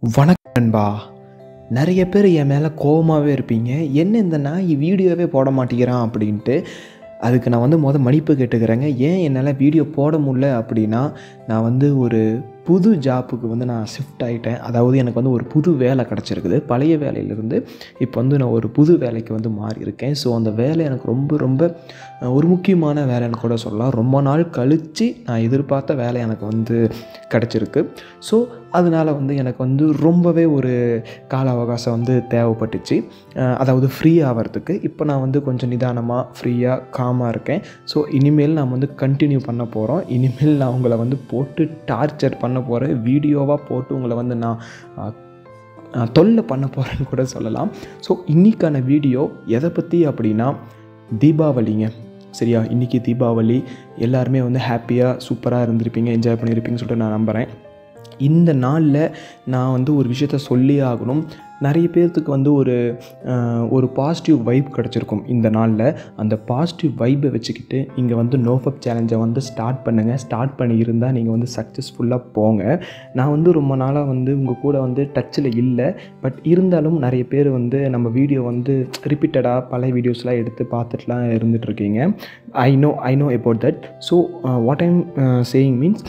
வணக்கம் நண்பா நிறைய பேர் என் மேலே கோவமாகவே இருப்பீங்க என்ன இந்த நாய் வீடியோவே போட மாட்டேங்கிறான் அப்படின்ட்டு அதுக்கு நான் வந்து மொதல் மன்னிப்பு கேட்டுக்கிறேங்க ஏன் என்னால் வீடியோ போட முடியல அப்படின்னா நான் வந்து ஒரு புது ஜாப்புக்கு வந்து நான் ஷிஃப்ட் ஆகிட்டேன் அதாவது எனக்கு வந்து ஒரு புது வேலை கிடச்சிருக்குது பழைய வேலையிலேருந்து இப்போ வந்து நான் ஒரு புது வேலைக்கு வந்து மாறி இருக்கேன் ஸோ அந்த வேலை எனக்கு ரொம்ப ரொம்ப அஹ், ஒரு முக்கியமான வேலைன்னு கூட சொல்லலாம் ரொம்ப நாள் கழித்து நான் எதிர்பார்த்த வேலை எனக்கு வந்து கிடச்சிருக்கு ஸோ அதனால் வந்து எனக்கு வந்து ரொம்பவே ஒரு கால அவகாசம் வந்து தேவைப்பட்டுச்சு அஹ், அதாவது ஃப்ரீ ஆகிறதுக்கு இப்போ நான் வந்து கொஞ்சம் நிதானமாக ஃப்ரீயாக காமாக இருக்கேன் ஸோ இனிமேல் நான் வந்து கண்டினியூ பண்ண போகிறோம் இனிமேல் நான் உங்களை வந்து போட்டு டார்ச்சர் பண்ண போகிறேன் வீடியோவாக போட்டு உங்களை வந்து நான் அஹ், அஹ், தொல்லை பண்ண போகிறேன்னு கூட சொல்லலாம் ஸோ இன்றைக்கான வீடியோ எதை பற்றி அப்படின்னா தீபாவளிங்க சரியா இன்றைக்கி தீபாவளி எல்லாருமே வந்து ஹாப்பியாக சூப்பராக இருந்திருப்பீங்க என்ஜாய் பண்ணியிருப்பீங்கன்னு சொல்லிட்டு நான் நம்புகிறேன் இந்த நாளில் நான் வந்து ஒரு விஷயத்த சொல்லி ஆகணும் நிறைய பேர்த்துக்கு வந்து ஒரு அஹ், ஒரு பாசிட்டிவ் வைப் கிடச்சிருக்கும் இந்த நாளில் அந்த பாசிட்டிவ் வைப்பை வச்சுக்கிட்டு இங்கே வந்து நோஃபப் சேலஞ்சை வந்து ஸ்டார்ட் பண்ணுங்கள் ஸ்டார்ட் பண்ணி இருந்தால் நீங்கள் வந்து சக்ஸஸ்ஃபுல்லாக போங்க நான் வந்து ரொம்ப நாளாக வந்து உங்கள் கூட வந்து டச்சில் இல்லை பட் இருந்தாலும் நிறைய பேர் வந்து நம்ம வீடியோ வந்து ரிப்பீட்டடாக பழைய வீடியோஸ்லாம் எடுத்து பார்த்துட்டுலாம் இருந்துகிட்ருக்கீங்க I know I know about that so what I'm saying means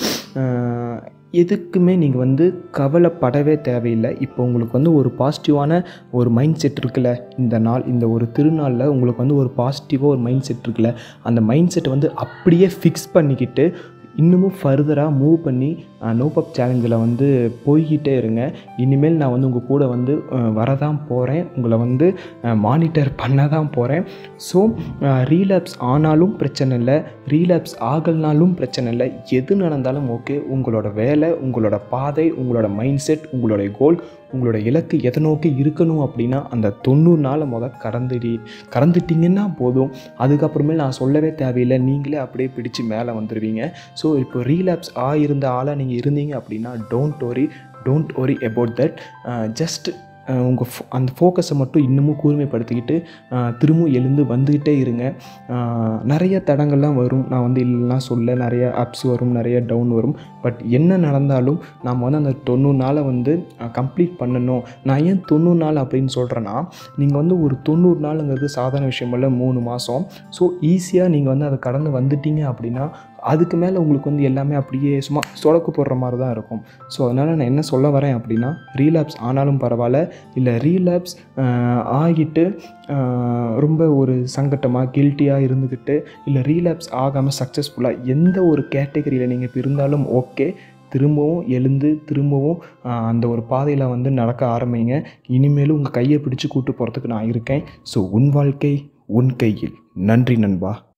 எதுக்குமே நீங்கள் வந்து கவலைப்படவே தேவையில்லை இப்போ உங்களுக்கு வந்து ஒரு பாசிட்டிவான ஒரு மைண்ட் செட் இருக்குல்ல இந்த நாள் இந்த ஒரு திருநாளில் உங்களுக்கு வந்து ஒரு பாசிட்டிவாக ஒரு மைண்ட் செட் இருக்குல்ல அந்த மைண்ட் செட்டை வந்து அப்படியே ஃபிக்ஸ் பண்ணிக்கிட்டு இன்னமும் ஃபர்தராக மூவ் பண்ணி நோபப் சேலஞ்சில் வந்து போய்கிட்டே இருங்க இனிமேல் நான் வந்து உங்கள் கூட வந்து வரதான் போகிறேன் உங்களை வந்து மானிட்டர் பண்ண தான் போகிறேன் ஸோ ரீலாப்ஸ் ஆனாலும் பிரச்சனை இல்லை ரீலாப்ஸ் ஆகலனாலும் பிரச்சனை இல்லை எது நடந்தாலும் ஓகே உங்களோட வேலை உங்களோட பாதை உங்களோட மைண்ட் செட் உங்களோட கோல் உங்களோட இலக்கு எதை நோக்கி இருக்கணும் அப்படின்னா அந்த தொண்ணூறு நாளை முத கடந்துடி கடந்துட்டிங்கன்னா போதும் அதுக்கப்புறமே நான் சொல்லவே தேவையில்லை நீங்களே அப்படியே பிடிச்சு மேலே வந்துடுவீங்க ஸோ இப்போ ரீலாப்ஸ் ஆகிருந்த ஆளாக நீங்கள் இருந்தீங்க அப்படின்னா don't worry don't worry about that just உங்கள் அந்த ஃபோக்கஸை மட்டும் இன்னமும் கூர்மைப்படுத்திக்கிட்டு அஹ், திரும்பவும் எழுந்து வந்துக்கிட்டே இருங்க அஹ், நிறைய தடங்கள்லாம் வரும் நான் வந்து இல்லைன்னா சொல்ல நிறைய அப்ஸ் வரும் நிறைய டவுன் வரும் பட் என்ன நடந்தாலும் நாம் வந்து அந்த தொண்ணூறு நாளை வந்து கம்ப்ளீட் பண்ணணும் நான் ஏன் தொண்ணூறு நாள் அப்படின்னு சொல்கிறேன்னா நீங்கள் வந்து ஒரு தொண்ணூறு நாளுங்கிறது சாதாரண விஷயம் இல்லை மூணு மாதம் ஸோ ஈஸியாக நீங்கள் வந்து அதை கடந்து வந்துட்டீங்க அப்படின்னா அதுக்கு மேலே உங்களுக்கு வந்து எல்லாமே அப்படியே சும்மா சொடக்கு போடுற மாதிரி தான் இருக்கும் ஸோ அதனால் நான் என்ன சொல்ல வரேன் அப்படின்னா ரீலாப்ஸ் ஆனாலும் பரவாயில்ல இல்லை ரீலாப்ஸ் ஆகிட்டு ஆஹ், ரொம்ப ஒரு சங்கட்டமாக கில்ட்டியாக இருந்துக்கிட்டு இல்லை ரீலாப்ஸ் ஆகாமல் சக்ஸஸ்ஃபுல்லாக எந்த ஒரு கேட்டகரியில் நீங்கள் இப்போ இருந்தாலும் ஓகே திரும்பவும் எழுந்து திரும்பவும் ஆஹ், அந்த ஒரு பாதையில் வந்து நடக்க ஆரம்பிங்க இனிமேலும் உங்கள் கையை பிடிச்சு கூட்டு போகிறதுக்கு நான் இருக்கேன் ஸோ உன் வாழ்க்கை உன் கையில் நன்றி நண்பா